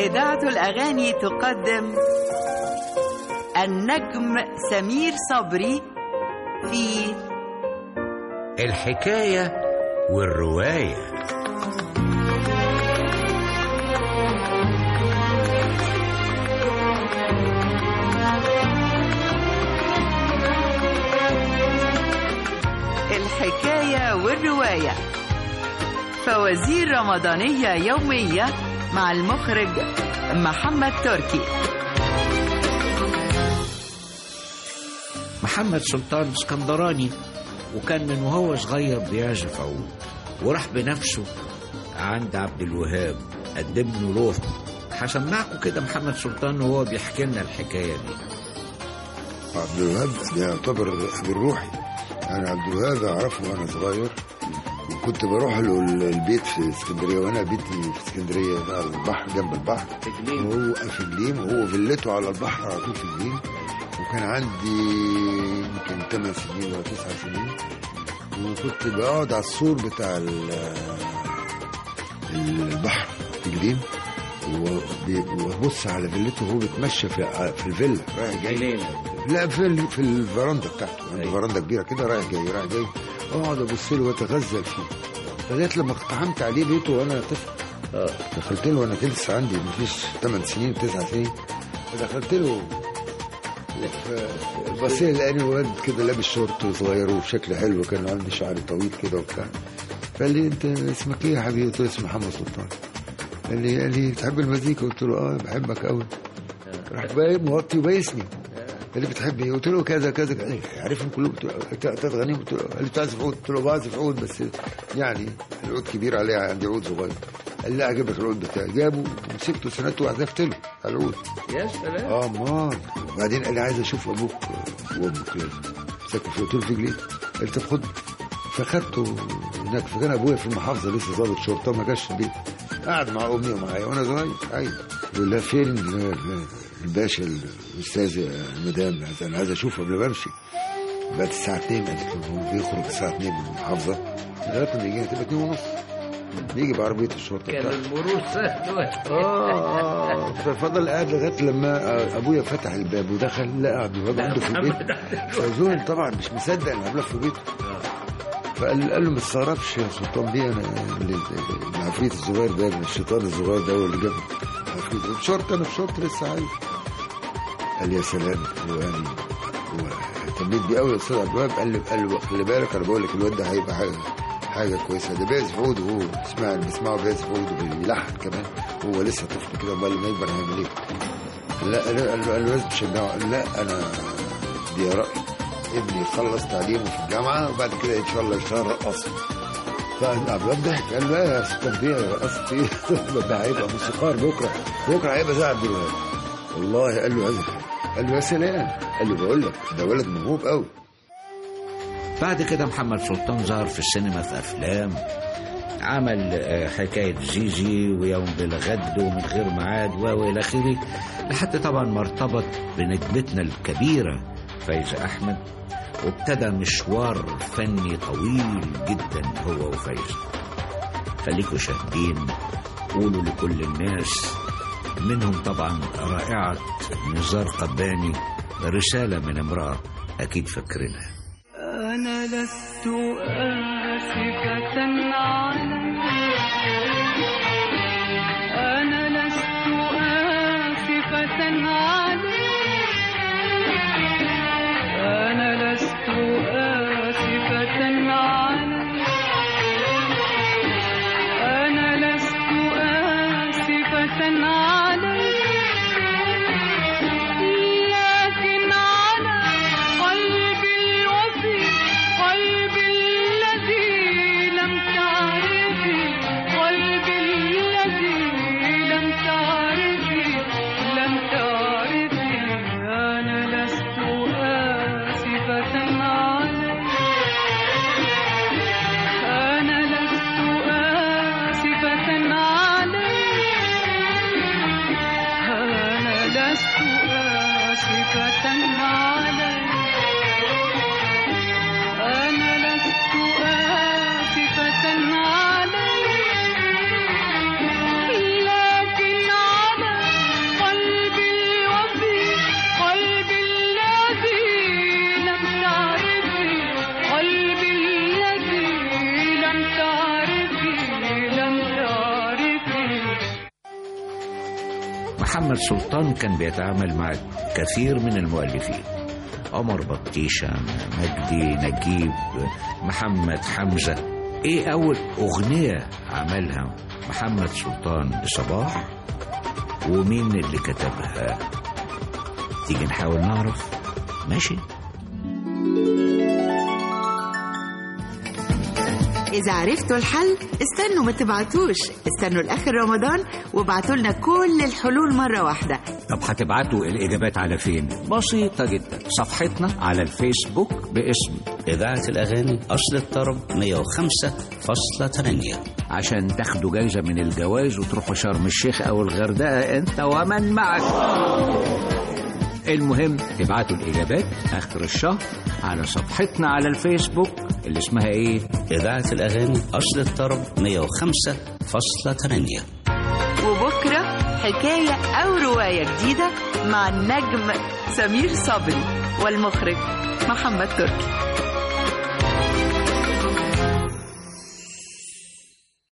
إذاعة الأغاني تقدم النجم سمير صبري في الحكاية والرواية الحكاية والرواية فوازير رمضانية يومية مع المخرج محمد تركي محمد سلطان اسكندراني وكان من وهو صغير بيعزف عود وراح بنفسه عند عبد الوهاب قدم له روح هسمعكم كده محمد سلطان وهو بيحكي لنا الحكايه دي عبد الوهاب ده يعتبر ابو الروحي انا عبد الوهاب اعرفه وانا صغير وكنت بروح له البيت في اسكندريه وانا بيتي في اسكندريه على البحر جنب البحر وهو في جليم وهو فيلته على البحر على طول في جليم وكان عندي يمكن 8 سنين ولا 9 سنين وكنت بقعد على السور بتاع ال- البحر في جليم وبي- وابص على فيلته وهو بيتمشى في في الفيلا رايح جاي لا في ال- في الفرندا بتاعته عنده فرندا كبيره كده رايح جاي رايح جاي اقعد ابص له واتغزل فيه لغايه لما اقتحمت عليه بيته وانا طفل دخلت له وانا لسه عندي مفيش 8 سنين 9 سنين فدخلت له ف- بص لي لقاني ولد كده لابس شورت صغير وبشكل حلو كان عندي شعر طويل كده وبتاع قال لي انت اسمك ايه يا حبيبي؟ قلت له اسمي محمد سلطان قال لي قال لي بتحب المزيكا؟ قلت له اه بحبك قوي راح بقى موطي وبايسني قال لي بتحب ايه؟ قلت له كذا كذا قال لي عارفهم كلهم قلت له انت تغني قلت له قال لي بتعزف عود؟ قلت له بعزف عود بس يعني العود كبير عليه عندي عود صغير قال لي لا اجيب لك العود بتاعي جابه ومسكته سندته وعزفت له على العود يا سلام اه امال وبعدين قال لي عايز اشوف ابوك وامك لازم ساكن في قلت له في جليد قلت طب خد فخدته هناك فكان ابويا في المحافظه لسه ضابط شرطه ما جاش البيت قعد مع امي ومعايا وانا صغير عادي بقول لها فين ال- الباشا الاستاذ المدام انا عايز اشوفه قبل ما امشي بعد الساعه 2 قالت له هو بيخرج الساعه 2 من المحافظه لغايه ما يجي هتبقى 2 ونص بيجي بعربيه الشرطه كان بتاعته المرور سهل اه اه ففضل قاعد لغايه لما ابويا فتح الباب ودخل لقى عبد الوهاب عنده في البيت فزول طبعا مش مصدق ان عبد في بيته فقال قال له ما تستغربش يا سلطان بيه انا اللي- العفريت الصغير ده الشيطان الصغير ده هو اللي جاب عفريت في شرطه انا في شرطه لسه عايش قال لي يا سلام هو يعني هو اهتميت بيه قوي يا استاذ عبد الوهاب قال لي قال له خلي بالك انا بقول لك الواد ده هيبقى حاجه حاجه كويسه ده بيعزف عود وهو اسمع بيسمعه بيعزف عود وبيلحن كمان هو لسه طفل كده امال لما يكبر هيعمل ايه؟ لا قال له قال له قال له لازم تشجعه قال لا انا دي رايي ابني يخلص تعليمه في الجامعه وبعد كده ان شاء الله يشتغل رقاص فعبد الوهاب ضحك قال له لا يا ستة بيه رقصت ايه؟ ده هيبقى موسيقار بكره بكره هيبقى زي عبد الوهاب والله قال له عزف قال له يا سلام قال له بقول لك ده ولد موهوب قوي بعد كده محمد سلطان ظهر في السينما في افلام عمل آه، حكاية زيزي ويوم بلا غد ومن غير ميعاد و- والى اخره لحد طبعا ما ارتبط بنجمتنا الكبيرة فايزة احمد وابتدى مشوار فني طويل جدا هو وفايزة خليكوا شاهدين قولوا لكل الناس منهم طبعا رائعة نزار قباني رسالة من امرأة أكيد فاكرينها أنا لست آسفة عليك أنا لست آسفة عليك أنا لست آسفة عليك أنا لست آسفة عليك لكن على قلبي الوفي قلبي الذي لم تعرفي محمد سلطان كان بيتعامل مع كثير من المؤلفين عمر بطيشة مجدي نجيب محمد حمزة ايه اول اغنية عملها محمد سلطان لصباح ومين اللي كتبها تيجي نحاول نعرف ماشي إذا عرفتوا الحل استنوا ما تبعتوش استنوا لآخر رمضان وابعتوا لنا كل الحلول مرة واحدة طب هتبعتوا الإجابات على فين؟ بسيطة جدا صفحتنا على الفيسبوك باسم إذاعة الأغاني أصل الطرب 105.8 عشان تاخدوا جايزة من الجواز وتروحوا شرم الشيخ أو الغردقة أنت ومن معك المهم تبعتوا الإجابات آخر الشهر على صفحتنا على الفيسبوك اللي اسمها إيه؟ إذاعة الأغاني أصل الطرب 105.8 وبكرة حكاية أو رواية جديدة مع النجم سمير صبري والمخرج محمد تركي